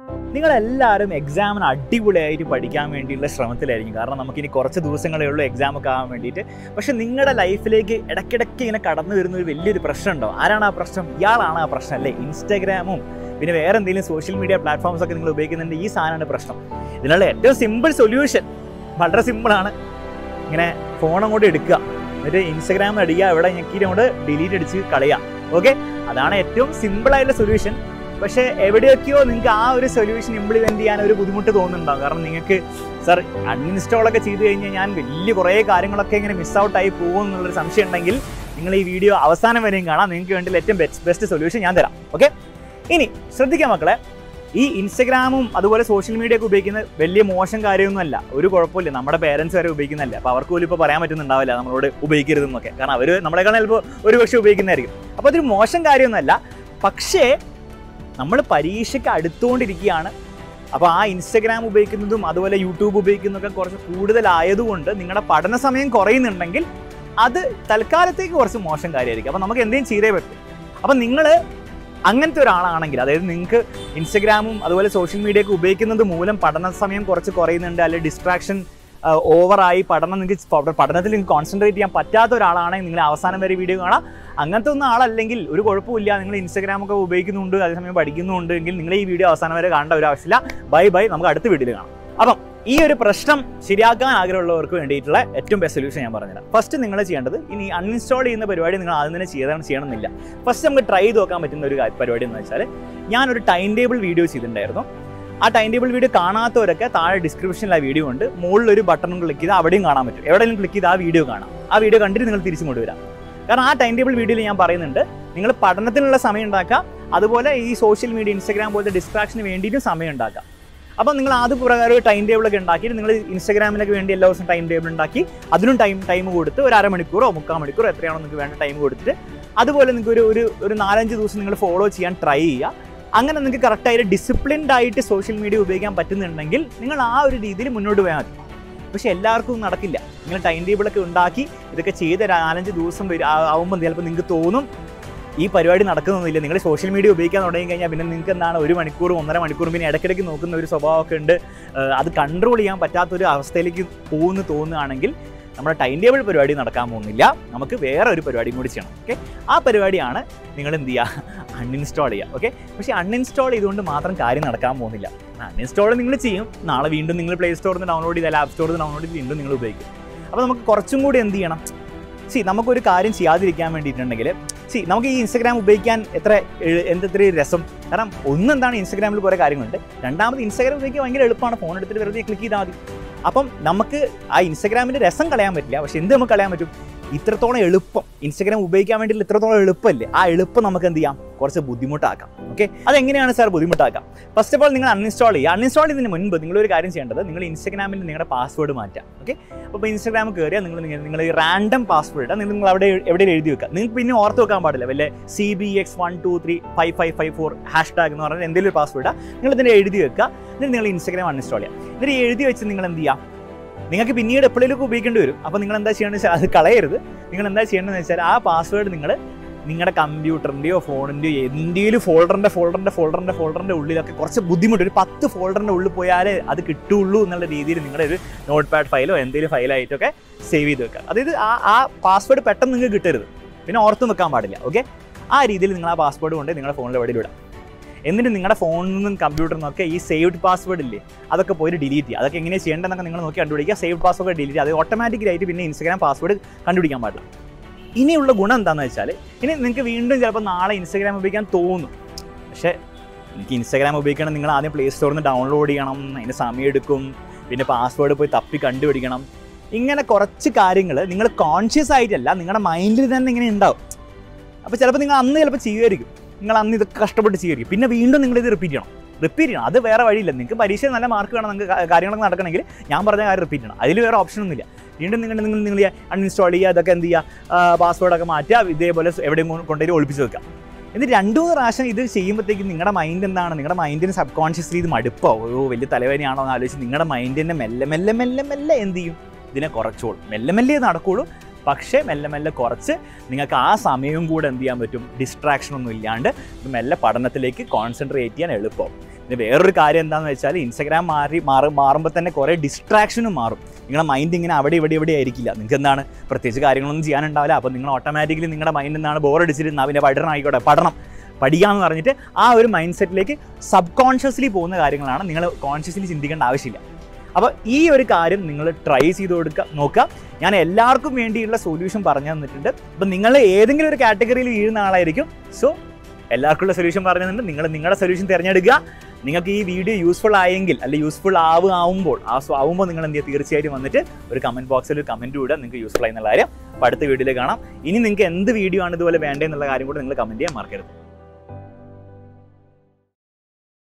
നിങ്ങളെല്ലാവരും എക്സാമിന് അടിപൊളിയായിട്ട് പഠിക്കാൻ വേണ്ടിയുള്ള ശ്രമത്തിലായിരിക്കും കാരണം നമുക്കിനി കുറച്ച് ദിവസങ്ങളേ ഉള്ളൂ എക്സാം ഒക്കെ ആവാൻ വേണ്ടിയിട്ട് പക്ഷേ നിങ്ങളുടെ ലൈഫിലേക്ക് ഇടയ്ക്കിടയ്ക്ക് ഇങ്ങനെ കടന്നു വരുന്ന ഒരു വലിയൊരു പ്രശ്നമുണ്ടോ ആരാണ് ആ പ്രശ്നം ഇയാളാണ് ആ പ്രശ്നം അല്ലേ ഇൻസ്റ്റാഗ്രാമും പിന്നെ വേറെ എന്തെങ്കിലും സോഷ്യൽ മീഡിയ പ്ലാറ്റ്ഫോംസ് ഒക്കെ നിങ്ങൾ ഉപയോഗിക്കുന്നുണ്ട് ഈ സാധനമാണ് പ്രശ്നം ഇതിനുള്ള ഏറ്റവും സിമ്പിൾ സൊല്യൂഷൻ വളരെ സിമ്പിളാണ് ഇങ്ങനെ ഫോൺ അങ്ങോട്ട് എടുക്കുക എന്നിട്ട് ഇൻസ്റ്റാഗ്രാം അടിക്കുക എവിടെ ഞെക്കിയിട്ട് അങ്ങോട്ട് ഡിലീറ്റ് അടിച്ച് കളയുക ഓക്കെ അതാണ് ഏറ്റവും സിമ്പിൾ ആയിട്ടുള്ള സൊല്യൂഷൻ പക്ഷേ എവിടെയൊക്കെയോ നിങ്ങൾക്ക് ആ ഒരു സൊല്യൂഷൻ ഇംപ്ലിമെന്റ് ചെയ്യാൻ ഒരു ബുദ്ധിമുട്ട് തോന്നുന്നുണ്ടാവും കാരണം നിങ്ങൾക്ക് സർ അൺഇൻസ്റ്റാൾ ഒക്കെ ചെയ്ത് കഴിഞ്ഞാൽ ഞാൻ വലിയ കുറേ കാര്യങ്ങളൊക്കെ ഇങ്ങനെ മിസ് ഔട്ട് ആയി പോകും എന്നുള്ളൊരു സംശയം ഉണ്ടെങ്കിൽ നിങ്ങൾ ഈ വീഡിയോ അവസാനം വരെയും കാണാം നിങ്ങൾക്ക് വേണ്ടി ഏറ്റവും ബെസ്റ്റ് ബെസ്റ്റ് സൊല്യൂഷൻ ഞാൻ തരാം ഓക്കെ ഇനി ശ്രദ്ധിക്കാം മക്കളെ ഈ ഇൻസ്റ്റഗ്രാമും അതുപോലെ സോഷ്യൽ മീഡിയ ഒക്കെ ഉപയോഗിക്കുന്നത് വലിയ മോശം കാര്യമൊന്നുമല്ല ഒരു കുഴപ്പമില്ല നമ്മുടെ പേരൻസ് വരെ ഉപയോഗിക്കുന്നതല്ല അപ്പോൾ അവർക്ക് പോലും ഇപ്പോൾ പറയാൻ പറ്റുന്നുണ്ടാവില്ല നമ്മളോട് ഉപയോഗിക്കരുതെന്നൊക്കെ കാരണം അവർ നമ്മളെക്കാൾ ചിലപ്പോൾ ഒരു പക്ഷേ ഉപയോഗിക്കുന്നതായിരിക്കും അപ്പോൾ അതൊരു മോശം കാര്യമൊന്നുമല്ല പക്ഷേ നമ്മൾ പരീക്ഷയ്ക്ക് അടുത്തുകൊണ്ടിരിക്കുകയാണ് അപ്പോൾ ആ ഇൻസ്റ്റഗ്രാം ഉപയോഗിക്കുന്നതും അതുപോലെ യൂട്യൂബ് ഉപയോഗിക്കുന്നതൊക്കെ കുറച്ച് കൂടുതലായതുകൊണ്ട് നിങ്ങളുടെ പഠന സമയം കുറയുന്നുണ്ടെങ്കിൽ അത് തൽക്കാലത്തേക്ക് കുറച്ച് മോശം കാര്യമായിരിക്കും അപ്പോൾ നമുക്ക് എന്തെങ്കിലും ചെയ്തേ പറ്റും അപ്പം നിങ്ങൾ അങ്ങനത്തെ ഒരാളാണെങ്കിൽ അതായത് നിങ്ങൾക്ക് ഇൻസ്റ്റഗ്രാമും അതുപോലെ സോഷ്യൽ മീഡിയ ഒക്കെ ഉപയോഗിക്കുന്നത് മൂലം പഠന സമയം കുറച്ച് കുറയുന്നുണ്ട് അല്ലെങ്കിൽ ഡിസ്ട്രാക്ഷൻ ഓവറായി പഠനം നിങ്ങൾക്ക് പഠനത്തിൽ നിങ്ങൾക്ക് കോൺസെൻട്രേറ്റ് ചെയ്യാൻ പറ്റാത്ത ഒരാളാണെങ്കിൽ നിങ്ങൾ അവസാനം വരെ വീഡിയോ കാണാം അങ്ങനത്തെ ഒന്നും ആളല്ലെങ്കിൽ ഒരു കുഴപ്പമില്ല നിങ്ങൾ ഇൻസ്റ്റഗ്രാം ഒക്കെ ഉപയോഗിക്കുന്നുണ്ട് അതേസമയം പഠിക്കുന്നുണ്ട് എങ്കിൽ നിങ്ങൾ ഈ വീഡിയോ അവസാനം വരെ കാണേണ്ട ഒരു ആവശ്യമില്ല ബൈ ബൈ നമുക്ക് അടുത്ത വീഡിയോയിൽ കാണാം അപ്പം ഈ ഒരു പ്രശ്നം ശരിയാക്കാൻ ആഗ്രഹമുള്ളവർക്ക് വേണ്ടിയിട്ടുള്ള ഏറ്റവും ബെസ്റ്റ് സൊല്യൂഷൻ ഞാൻ പറഞ്ഞുതരാം ഫസ്റ്റ് നിങ്ങൾ ചെയ്യേണ്ടത് ഇനി അൺഇൻസ്റ്റാൾ ചെയ്യുന്ന പരിപാടി നിങ്ങൾ ആദ്യം തന്നെ ചെയ്താണ് ചെയ്യണമെന്നില്ല ഫസ്റ്റ് നമുക്ക് ട്രൈ ചെയ്ത് നോക്കാൻ പറ്റുന്ന ഒരു കാ- പരിപാടി എന്ന് വെച്ചാൽ ഞാനൊരു ടൈം ടേബിൾ വീഡിയോ ചെയ്തിട്ടുണ്ടായിരുന്നു ആ ടൈം ടേബിൾ വീഡിയോ കാണാത്തവരൊക്കെ താഴെ ഡിസ്ക്രിപ്ഷനിൽ ആ വീഡിയോ ഉണ്ട് മുകളിൽ ഒരു ബട്ടൺ ക്ലിക്ക് ചെയ്ത് അവിടെയും കാണാൻ പറ്റും എവിടെയെങ്കിലും ക്ലിക്ക് ചെയ്ത് ആ വീഡിയോ കാണാം ആ വീഡിയോ കണ്ടിട്ട് നിങ്ങൾ തിരിച്ചു കൊണ്ടുവരാം കാരണം ആ ടൈം ടേബിൾ വീഡിയോയിൽ ഞാൻ പറയുന്നുണ്ട് നിങ്ങൾ പഠനത്തിനുള്ള സമയം ഉണ്ടാക്കുക അതുപോലെ ഈ സോഷ്യൽ മീഡിയ ഇൻസ്റ്റാഗ്രാം പോലത്തെ ഡിസ്ട്രാക്ഷന് വേണ്ടിയിട്ടും സമയം ഉണ്ടാക്കുക അപ്പം നിങ്ങൾ അത് പ്രകാരം ഒരു ടൈം ടേബിൾ ഒക്കെ ഉണ്ടാക്കിയിട്ട് നിങ്ങൾ ഇൻസ്റ്റാഗ്രാമിലൊക്കെ വേണ്ടി എല്ലാ ദിവസവും ടൈം ടേബിൾ ഉണ്ടാക്കി അതിനും ടൈം ടൈം കൊടുത്ത് ഒരു അരമണിക്കൂറോ മുക്കാൽ മണിക്കൂറോ എത്രയാണോ നിങ്ങൾക്ക് വേണ്ട ടൈം കൊടുത്തിട്ട് അതുപോലെ നിങ്ങൾക്ക് ഒരു ഒരു ഒരു നാലഞ്ച് ദിവസം നിങ്ങൾ ഫോളോ ചെയ്യാൻ ട്രൈ ചെയ്യുക അങ്ങനെ നിങ്ങൾക്ക് കറക്റ്റായിട്ട് ഡിസിപ്ലിൻഡ് ആയിട്ട് സോഷ്യൽ മീഡിയ ഉപയോഗിക്കാൻ പറ്റുന്നുണ്ടെങ്കിൽ നിങ്ങൾ ആ ഒരു രീതിയിൽ മുന്നോട്ട് പോയാൽ മതി പക്ഷെ എല്ലാവർക്കും ഒന്നും നടക്കില്ല നിങ്ങൾ ടൈം ടേബിളൊക്കെ ഉണ്ടാക്കി ഇതൊക്കെ ചെയ്ത് ഒരു നാലഞ്ച് ദിവസം വരും ആവുമ്പോൾ ചിലപ്പോൾ നിങ്ങൾക്ക് തോന്നും ഈ പരിപാടി നടക്കുന്നൊന്നുമില്ല നിങ്ങൾ സോഷ്യൽ മീഡിയ ഉപയോഗിക്കാൻ തുടങ്ങി കഴിഞ്ഞാൽ പിന്നെ നിങ്ങൾക്ക് എന്താണ് ഒരു മണിക്കൂറും ഒന്നര മണിക്കൂറും പിന്നെ ഇടയ്ക്കിടയ്ക്ക് നോക്കുന്ന ഒരു സ്വഭാവമൊക്കെ ഉണ്ട് ഏഹ് അത് കൺട്രോൾ ചെയ്യാൻ പറ്റാത്തൊരു അവസ്ഥയിലേക്ക് പോകുന്നു തോന്നുകയാണെങ്കിൽ നമ്മുടെ ടൈം ടേബിൾ പരിപാടി നടക്കാൻ പോകുന്നില്ല നമുക്ക് വേറെ ഒരു പരിപാടിയും കൂടി ചെയ്യണം ഓക്കെ ആ പരിപാടിയാണ് നിങ്ങൾ എന്ത് ചെയ്യുക അൺഇൻസ്റ്റാൾ ചെയ്യുക ഓക്കെ പക്ഷേ അൺഇൻസ്റ്റാൾ ചെയ്തുകൊണ്ട് മാത്രം കാര്യം നടക്കാൻ പോകുന്നില്ല അൺഇൻസ്റ്റാൾ നിങ്ങൾ ചെയ്യും നാളെ വീണ്ടും നിങ്ങൾ പ്ലേ സ്റ്റോറിൽ നിന്ന് ഡൗൺലോഡ് ചെയ്താൽ ആപ്പ് സ്റ്റോറിൽ നിന്ന് ഡൗൺലോഡ് ചെയ്ത് വീണ്ടും നിങ്ങൾ ഉപയോഗിക്കും അപ്പോൾ നമുക്ക് കുറച്ചും കൂടി എന്ത് ചെയ്യണം സി നമുക്കൊരു കാര്യം ചെയ്യാതിരിക്കാൻ വേണ്ടിയിട്ടുണ്ടെങ്കിൽ സി നമുക്ക് ഈ ഇൻസ്റ്റാഗ്രാം ഉപയോഗിക്കാൻ എത്ര എ- എന്തെത്ര രസം കാരണം ഒന്നെന്താണ് ഇൻസ്റ്റാഗ്രാമിൽ കുറേ കാര്യങ്ങളുണ്ട് രണ്ടാമത് ഇൻസ്റ്റാഗ്രാം ഉപയോഗിക്കാൻ ഭയങ്കര എളുപ്പമാണ് ഫോൺ എടുത്തിട്ട് വെറുതെ ക്ലിക്ക് ചെയ്താൽ മതി അപ്പം നമുക്ക് ആ ഇൻസ്റ്റാഗ്രാമിൻ്റെ രസം കളയാൻ പറ്റില്ല പക്ഷെ എന്ത് നമുക്ക് കളയാൻ പറ്റും ഇത്രത്തോളം എളുപ്പം ഇൻസ്റ്റാഗ്രാം ഉപയോഗിക്കാൻ വേണ്ടിയിട്ട് ഇത്രത്തോളം എളുപ്പമല്ലേ ആ എളുപ്പം നമുക്ക് എന്ത് ചെയ്യാം കുറച്ച് ബുദ്ധിമുട്ടാക്കാം ഓക്കെ അതെങ്ങനെയാണ് സാർ ബുദ്ധിമുട്ടാക്കാം ഫസ്റ്റ് ഓഫ് ഓൾ നിങ്ങൾ അൺഇൻസ്റ്റാൾ ചെയ്യുക അൺഇൻസ്റ്റാൾ ചെയ്തതിന് മുൻപ് നിങ്ങൾ ഒരു കാര്യം ചെയ്യേണ്ടത് നിങ്ങൾ ഇൻസ്റ്റാഗ്രാമിൽ നിങ്ങളുടെ പാസ്വേഡ് മാറ്റാം ഓക്കെ അപ്പോൾ ഇൻസ്റ്റാഗ്രാം കയറിയാൽ നിങ്ങൾ നിങ്ങൾ ഈ റാൻഡം പാസ്വേഡ് ഇടാം നിങ്ങൾ അവിടെ എവിടെ എഴുതി വെക്കുക നിങ്ങൾക്ക് പിന്നെ ഓർത്ത് വെക്കാൻ പാടില്ല വല്ല C B X one two three five five five four hashtag എന്ന് പറഞ്ഞാൽ എന്തെങ്കിലും ഒരു പാസ്വേഡ് നിങ്ങൾ ഇതിനെ എഴുതി വെക്കുക എന്നിട്ട് നിങ്ങൾ ഇൻസ്റ്റാഗ്രാം അൺഇൻസ്റ്റാൾ ചെയ്യുക എന്നിട്ട് ഈ എഴുതി വെച്ച് നിങ്ങൾ എന്ത് ചെയ്യുക നിങ്ങൾക്ക് പിന്നീട് എപ്പോഴേലും ഉപയോഗിക്കേണ്ടി വരും അപ്പോൾ നിങ്ങൾ എന്താ ചെയ്യേണ്ടത് വെച്ചാൽ അത് കളയരുത് നിങ്ങൾ എന്താ ചെയ്യേണ്ടതെന്ന് വെച്ചാൽ ആ പാസ്വേഡ് നിങ്ങൾ നിങ്ങളുടെ കമ്പ്യൂട്ടറിൻ്റെയോ ഫോണിൻ്റെയോ എന്തെങ്കിലും ഫോൾഡറിൻ്റെ ഫോൾഡറിൻ്റെ ഫോൾഡറിൻ്റെ ഫോൾഡറിൻ്റെ ഉള്ളിലൊക്കെ കുറച്ച് ബുദ്ധിമുട്ട് ഒരു പത്ത് ഫോൾഡറിൻ്റെ ഉള്ളിൽ പോയാലേ അത് കിട്ടുള്ളൂ എന്നുള്ള രീതിയിൽ നിങ്ങളുടെ ഒരു നോട്ട് പാഡ് ഫയലോ എന്തെങ്കിലും ഫയലായിട്ടൊക്കെ സേവ് ചെയ്ത് വെക്കുക അതായത് ആ ആ പാസ്വേഡ് പെട്ടെന്ന് നിങ്ങൾക്ക് കിട്ടരുത് പിന്നെ ഓർത്തും വെക്കാൻ പാടില്ല ഓക്കെ ആ രീതിയിൽ നിങ്ങൾ ആ പാസ്വേഡ് കൊണ്ട് നിങ്ങളുടെ ഫോണിൽ എവിടെ വിടാം എന്നിട്ട് നിങ്ങളുടെ ഫോണിൽ നിന്നും കമ്പ്യൂട്ടറിൽ നിന്നൊക്കെ ഈ സേവ്ഡ് പാസ്വേഡ് ഇല്ലേ അതൊക്കെ പോയിട്ട് ഡിലീറ്റ് ചെയ്യുക അതൊക്കെ എങ്ങനെ ചെയ്യേണ്ടതെന്നൊക്കെ നിങ്ങൾ നോക്കി കണ്ടുപിടിക്കുക സേവ്ഡ് പാസ്വേഡ് ഡിലീറ്റ് ചെയ്യുക അത് ഓട്ടോമാറ്റിക്കലായിട്ട് പിന്നെ ഇൻസ്റ്റാഗ്രാം പാസ്വേഡ് കണ്ടുപിടിക്കാൻ പാടില്ല ഇനിയുള്ള ഗുണം എന്താണെന്ന് വെച്ചാൽ ഇനി നിങ്ങൾക്ക് വീണ്ടും ചിലപ്പോൾ നാളെ ഇൻസ്റ്റാഗ്രാം ഉപയോഗിക്കാൻ തോന്നും പക്ഷേ എനിക്ക് ഇൻസ്റ്റാഗ്രാം ഉപയോഗിക്കണം നിങ്ങൾ ആദ്യം പ്ലേ സ്റ്റോറിൽ നിന്ന് ഡൗൺലോഡ് ചെയ്യണം അതിന് സമയം എടുക്കും പിന്നെ പാസ്വേഡ് പോയി തപ്പി കണ്ടുപിടിക്കണം ഇങ്ങനെ കുറച്ച് കാര്യങ്ങൾ നിങ്ങൾ കോൺഷ്യസ് ആയിട്ടല്ല നിങ്ങളുടെ മൈൻഡിൽ തന്നെ ഇങ്ങനെ ഉണ്ടാവും അപ്പോൾ ചിലപ്പോൾ നിങ്ങൾ അന്ന് ചിലപ്പോൾ ചെയ്യുമായിരിക്കും നിങ്ങൾ അന്ന് ഇതൊക്കെ കഷ്ടപ്പെട്ട് ചെയ്യുമായിരിക്കും പിന്നെ വീണ്ടും നിങ്ങൾ ഇത് റിപ്പീറ്റ് ചെയ്യണം റിപ്പീറ്റ് ചെയ്യണം അത് വേറെ വഴിയില്ല നിങ്ങൾക്ക് പരീക്ഷയിൽ നല്ല മാർക്ക് വേണം നിങ്ങൾക്ക് കാ- കാര്യങ്ങളൊക്കെ നടക്കണമെങ്കിൽ ഞാൻ പറഞ്ഞ കാര്യം റിപ്പീറ്റ് ചെയ്യണം അതിൽ വേറെ ഓപ്ഷൻ ഒന്നുമില്ല വീണ്ടും നിങ്ങൾ നിങ്ങൾ നിങ്ങൾ അൺഇൻസ്റ്റാൾ ചെയ്യുക അതൊക്കെ എന്ത് ചെയ്യുക പാസ്വേഡൊക്കെ മാറ്റുക ഇതേപോലെ എവിടെയും കൊ- കൊണ്ടുപോയി ഒളിപ്പിച്ച് വെക്കുക എന്നിട്ട് രണ്ടു മൂന്ന് പ്രാവശ്യം ഇത് ചെയ്യുമ്പോഴത്തേക്കും നിങ്ങളുടെ മൈൻഡ് എന്താണ് നിങ്ങളുടെ മൈൻഡിന് സബ് കോൺഷ്യസ്ലി ഇത് മടുപ്പോ ഓ വലിയ തലവേദനയാണോ എന്ന് ആലോചിച്ച് നിങ്ങളുടെ മൈൻഡിനെ മെല്ലെ മെല്ലെ മെല്ലെ മെല്ലെ എന്ത് ചെയ്യും ഇതിനെ കുറച്ചോളും മെല്ലെ മെല്ലെ ഇത് നടക്കുള്ളൂ പക്ഷേ മെല്ലെ മെല്ലെ കുറച്ച് നിങ്ങൾക്ക് ആ സമയവും കൂടെ എന്ത് ചെയ്യാൻ പറ്റും ഡിസ്ട്രാക്ഷൻ ഒന്നും ഇല്ലാണ്ട് ഇത് മെല്ലെ പഠനത്തിലേക്ക് കോൺസെൻട്രേറ്റ് ചെയ്യാൻ എളുപ്പമാവും പിന്നെ വേറൊരു കാര്യം എന്താണെന്ന് വെച്ചാൽ ഇൻസ്റ്റാഗ്രാം മാറി മാറി മാറുമ്പോൾ തന്നെ കുറേ ഡിസ്ട്രാക്ഷനും മാറും നിങ്ങളുടെ മൈൻഡ് ഇങ്ങനെ അവിടെ ഇവിടെ ഇവിടെ ആയിരിക്കില്ല നിങ്ങൾക്ക് എന്താണ് പ്രത്യേകിച്ച് കാര്യങ്ങളൊന്നും ചെയ്യാനുണ്ടാവില്ല അപ്പോൾ നിങ്ങൾ ഓട്ടോമാറ്റിക്കലി നിങ്ങളുടെ മൈൻഡിൽ നിന്നാണ് ബോർ അടിച്ചിട്ട് എന്നാ പിന്നെ പഠനം ആയിക്കോട്ടെ പഠനം പഠിക്കാമെന്ന് പറഞ്ഞിട്ട് ആ ഒരു മൈൻഡ് സെറ്റിലേക്ക് സബ് കോൺഷ്യസ്ലി പോകുന്ന കാര്യങ്ങളാണ് നിങ്ങൾ കോൺഷ്യസ്ലി ചിന്തിക്കേണ്ട ആവശ്യമില്ല അപ്പോൾ ഈ ഒരു കാര്യം നിങ്ങൾ ട്രൈ ചെയ്ത് കൊടുക്കുക നോക്കുക ഞാൻ എല്ലാവർക്കും വേണ്ടിയുള്ള സൊല്യൂഷൻ പറഞ്ഞു തന്നിട്ടുണ്ട് അപ്പം നിങ്ങൾ ഏതെങ്കിലും ഒരു കാറ്റഗറിയിൽ വീഴുന്ന ആളായിരിക്കും സോ എല്ലാവർക്കുള്ള സൊല്യൂഷൻ പറഞ്ഞു തന്നിട്ടുണ്ട് നിങ്ങൾ നിങ്ങളുടെ സൊല്യൂഷൻ തിരഞ്ഞെടുക്കുക നിങ്ങൾക്ക് ഈ വീഡിയോ യൂസ്ഫുൾ ആയെങ്കിൽ അല്ലെ യൂസ്ഫുൾ ആവും ആവുമ്പോൾ ആ സോ ആവുമ്പോൾ നിങ്ങൾ എന്ത് ചെയ്യുക തീർച്ചയായിട്ടും വന്നിട്ട് ഒരു കമൻറ്റ് ബോക്സിൽ ഒരു കമൻറ്റ് ഇടുക നിങ്ങൾക്ക് യൂസ്ഫുൾ ആയി എന്നുള്ള കാര്യം അപ്പോൾ അടുത്ത വീഡിയോയിൽ കാണാം ഇനി നിങ്ങൾക്ക് എന്ത് വീഡിയോ ആണ് ഇതുപോലെ വേണ്ടതെന്നുള്ള കാര്യം കൂടെ നിങ്ങൾ കമൻറ്റ് ചെയ്യാൻ മറക്കരുത്